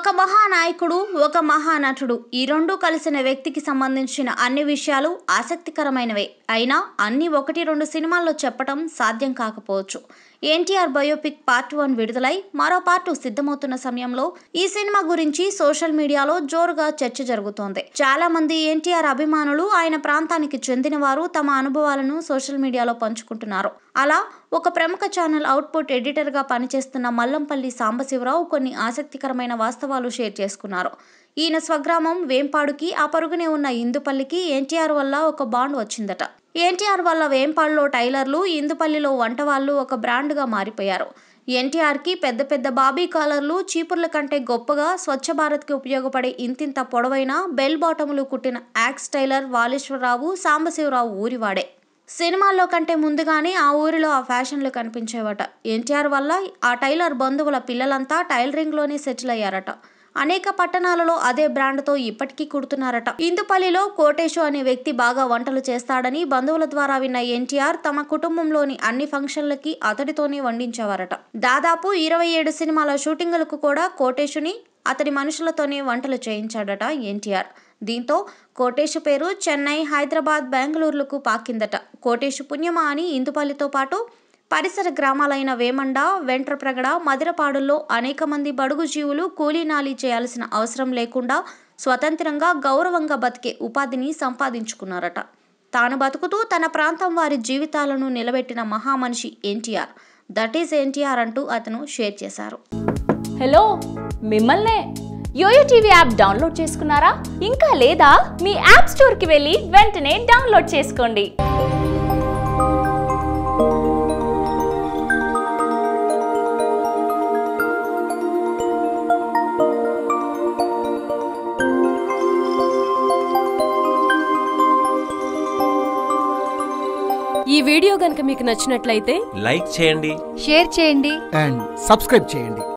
ఒక మహానాయకుడు ఒక మహానటుడు ఈ రెండు కలిసిన వ్యక్తికి సంబంధించిన అన్ని విషయాలు ఆసక్తికరమైనవే అయినా అన్ని ఒకటి రెండు సినిమాల్లో చెప్పడం సాధ్యం కాకపోవచ్చు ఎన్టీఆర్ బయోపిక్ పార్ట్ వన్ విడుదలై మరో పార్ట్ సిద్ధమవుతున్న సమయంలో ఈ సినిమా గురించి సోషల్ మీడియాలో జోరుగా చర్చ జరుగుతోంది చాలా మంది ఎన్టీఆర్ అభిమానులు ఆయన ప్రాంతానికి చెందిన వారు తమ అనుభవాలను సోషల్ మీడియాలో పంచుకుంటున్నారు అలా ఒక ప్రముఖ ఛానల్ అవుట్పుట్ ఎడిటర్గా పనిచేస్తున్న మల్లంపల్లి సాంబశివరావు కొన్ని ఆసక్తికరమైన వాస్తవాలు షేర్ చేసుకున్నారు ఈయన స్వగ్రామం వేంపాడుకి ఆ పరుగునే ఉన్న ఇందుపల్లికి ఎన్టీఆర్ వల్ల ఒక బాండ్ వచ్చిందట ఎన్టీఆర్ వల్ల వేంపాడులో టైలర్లు ఇందుపల్లిలో వంటవాళ్ళు ఒక బ్రాండ్గా మారిపోయారు ఎన్టీఆర్కి పెద్ద పెద్ద బాబీ కాలర్లు చీపుర్ల కంటే గొప్పగా స్వచ్ఛ భారత్కి ఉపయోగపడే ఇంతింత పొడవైన బెల్ బాటములు కుట్టిన యాక్స్ టైలర్ వాలేశ్వరరావు సాంబశివరావు ఊరివాడే సినిమాల్లో కంటే ముందుగానే ఆ ఊరిలో ఆ ఫ్యాషన్లు కనిపించేవట ఎన్టీఆర్ వల్ల ఆ టైలర్ బంధువుల పిల్లలంతా టైలరింగ్లోనే సెటిల్ అయ్యారట అనేక పట్టణాలలో అదే బ్రాండ్తో ఇప్పటికీ కుడుతున్నారట ఇందుపల్లిలో కోటేశు అనే వ్యక్తి బాగా వంటలు చేస్తాడని బంధువుల ద్వారా విన్న ఎన్టీఆర్ తమ కుటుంబంలోని అన్ని ఫంక్షన్లకి అతడితోనే వండించేవారట దాదాపు ఇరవై ఏడు సినిమాల షూటింగులకు కూడా కోటేశుని అతడి మనుషులతోనే వంటలు చేయించాడట ఎన్టీఆర్ దీంతో కోటేశు పేరు చెన్నై హైదరాబాద్ బెంగళూరులకు పాకిందట కోటేశు పుణ్యమా అని ఇందుపల్లితో పాటు పరిసర గ్రామాలైన వేమండ వెంట్రప్రగడ మదిరపాడుల్లో అనేక మంది బడుగు జీవులు కూలీ నాలీ చేయాల్సిన అవసరం లేకుండా స్వతంత్రంగా గౌరవంగా బతికే ఉపాధిని సంపాదించుకున్నారట తాను బతుకుతూ తన ప్రాంతం వారి జీవితాలను నిలబెట్టిన మహామనిషి ఎన్టీఆర్ దట్ ఈస్ ఎన్టీఆర్ అంటూ అతను షేర్ చేశారు హలో మిమ్మల్నే యోయో టీవీ యాప్ డౌన్లోడ్ చేసుకున్నారా ఇంకా లేదా మీ యాప్ స్టోర్కి వెళ్ళి వెంటనే డౌన్లోడ్ చేసుకోండి ఈ వీడియో గనుక మీకు నచ్చినట్లయితే లైక్ చేయండి షేర్ చేయండి అండ్ సబ్స్క్రైబ్ చేయండి